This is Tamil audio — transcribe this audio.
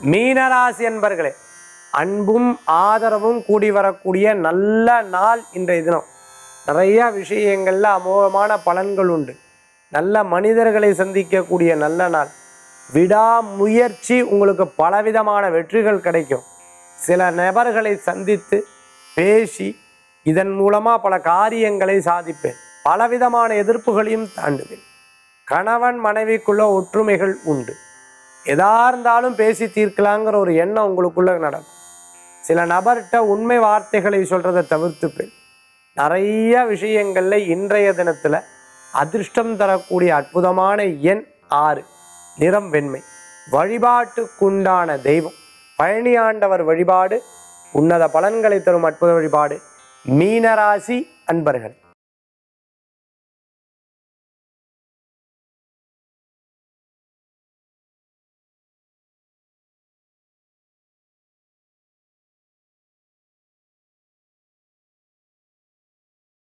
மீனராசி என்பர்களே அன்பும் ஆதரவும் கூடி வரக்கூடிய நல்ல நாள் இன்றைய தினம் நிறைய விஷயங்கள்ல அமோகமான பலன்கள் உண்டு நல்ல மனிதர்களை சந்திக்கக்கூடிய நல்ல நாள் விடாமுயற்சி உங்களுக்கு பலவிதமான வெற்றிகள் கிடைக்கும் சில நபர்களை சந்தித்து பேசி இதன் மூலமா பல காரியங்களை சாதிப்பேன் பலவிதமான எதிர்ப்புகளையும் தாண்டுவேன் கணவன் மனைவிக்குள்ள ஒற்றுமைகள் உண்டு எதா இருந்தாலும் பேசி தீர்க்கலாங்கிற ஒரு எண்ணம் உங்களுக்குள்ள நடக்கும் சில நபர்கிட்ட உண்மை வார்த்தைகளை சொல்றதை தவிர்த்துப்பேன் நிறைய விஷயங்கள்ல இன்றைய தினத்துல அதிர்ஷ்டம் தரக்கூடிய அற்புதமான எண் ஆறு நிறம் வெண்மை வழிபாட்டுக்குண்டான தெய்வம் பழனி ஆண்டவர் வழிபாடு உன்னத பலன்களை தரும் அற்புத வழிபாடு மீனராசி அன்பர்கள்